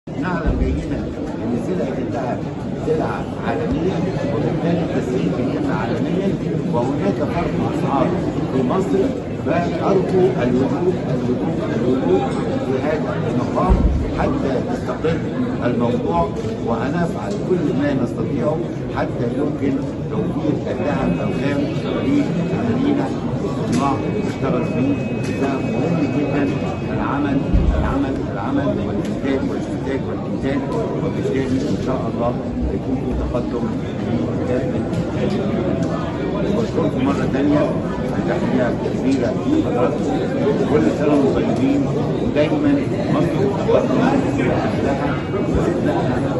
نعلم جيدا ان سلعه الذهب سلعه عالميه وبالتالي التسعير بيتم عالميا وهناك فرق اسعار في مصر فارجو الوجود الوجود الوجود في هذا المقام حتى يستقر الموضوع ونفعل كل ما نستطيعه حتى يمكن توفير الذهب الخام لأهالينا الصناع نشتغل فيه الذهب مهم جدا العمل العمل العمل والانتاج والاستنتاج والانتاج وبالتالي ان شاء الله يكون في تقدم في كافه وبشكركم مره ثانيه تحيه كبيره لحضراتكم كل سنه وانتم طيبين ودايما مصر تقدم اهلها وابنائها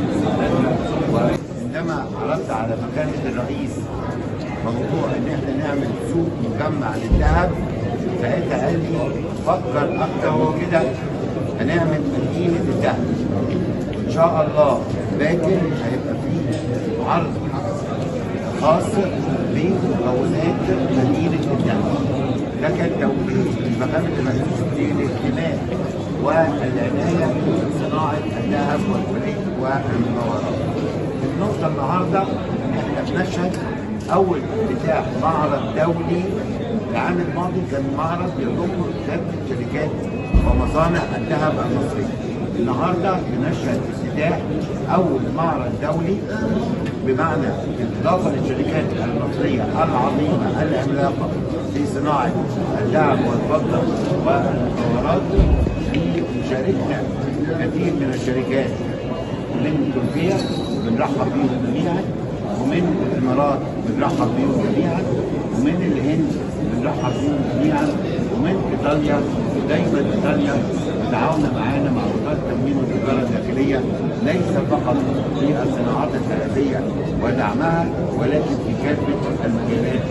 وعندما عرضت على مكانه الرئيس موضوع ان احنا نعمل سوق مجمع للذهب ساعتها قال لي فكر اكتر هو كده هنعمل مدينه الذهب ان شاء الله لكن هيبقى فيه عرض خاص بمكونات مدينه الذهب ده كان توجيه مقامة الرئيس للاهتمام والعنايه بصناعه الذهب والفريق والمجوهرات. النقطه النهارده ان احنا بنشهد اول افتتاح معرض دولي العام الماضي كان معرض يضم كافه شركات ومصانع الذهب المصريه. النهارده بنشهد افتتاح اول معرض دولي بمعنى الاضافه للشركات المصريه العظيمه العملاقه في صناعه الذهب والفضه والمجوهرات بمشاركنا كثير من الشركات من تركيا بنرحب بيهم جميعا ومن الامارات بنرحب بيهم جميعا ومن الهند بنرحب بيهم جميعا ومن ايطاليا ودايما ايطاليا متعاونه معانا مع وزاره التموين والتجاره الداخليه ليس فقط في الصناعات الذهبيه ودعمها ولكن في كافه المجالات